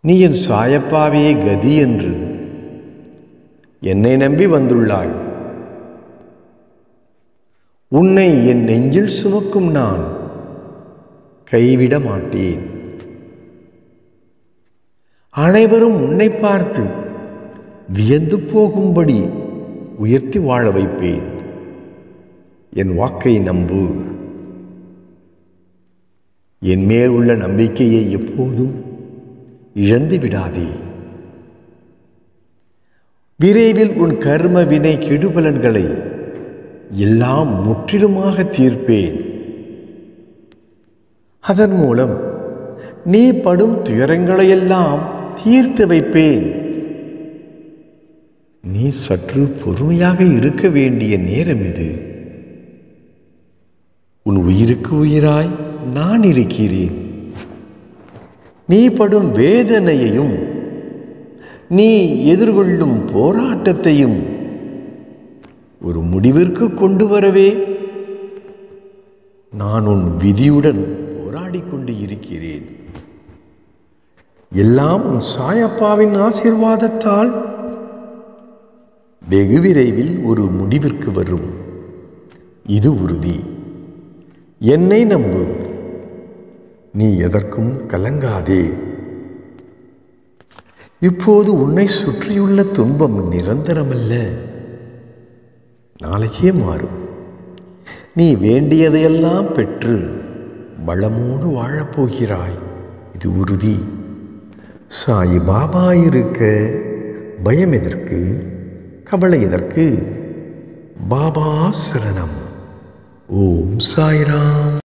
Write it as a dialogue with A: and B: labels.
A: நீ என் சாயப்பாவே கதி என்று என்னை நம்பி வந்துள்ளாய் உன்னை என் நெஞ்சில் சுமக்கும் நான் கைவிட மாட்டேன் அனைவரும் உன்னை பார்த்து வியந்து போகும்படி உயர்த்தி வாழ வைப்பேன் என் வாக்கை நம்பு என் மேல் உள்ள நம்பிக்கையை எப்போதும் இழந்து விடாதே விரைவில் உன் கர்ம வினை கெடுபலன்களை எல்லாம் முற்றிலுமாக தீர்ப்பேன் அதன் மூலம் நீ படும் துயரங்களையெல்லாம் தீர்த்து வைப்பேன் நீ சற்று பொறுமையாக இருக்க வேண்டிய நேரம் இது உன் உயிருக்கு உயிராய் நான் இருக்கிறேன் நீ படும் வேதனையையும் நீ எதிர்கொள்ளும் போராட்டத்தையும் ஒரு முடிவிற்கு கொண்டு வரவே நான் உன் விதியுடன் போராடிக் கொண்டு இருக்கிறேன் எல்லாம் உன் சாயப்பாவின் ஆசீர்வாதத்தால் வெகு விரைவில் ஒரு முடிவிற்கு வரும் இது உறுதி என்னை நம்பு நீ எதற்கும் கலங்காதே இப்போது உன்னை சுற்றியுள்ள துன்பம் நிரந்தரமல்ல நாளைக்கே மாறும் நீ வேண்டியதையெல்லாம் பெற்று வளமோடு வாழப்போகிறாய் இது உறுதி சாய் பாபா இருக்க பயம் எதற்கு கவலை எதற்கு பாபா சரணம் ஓம் சாய்ராம்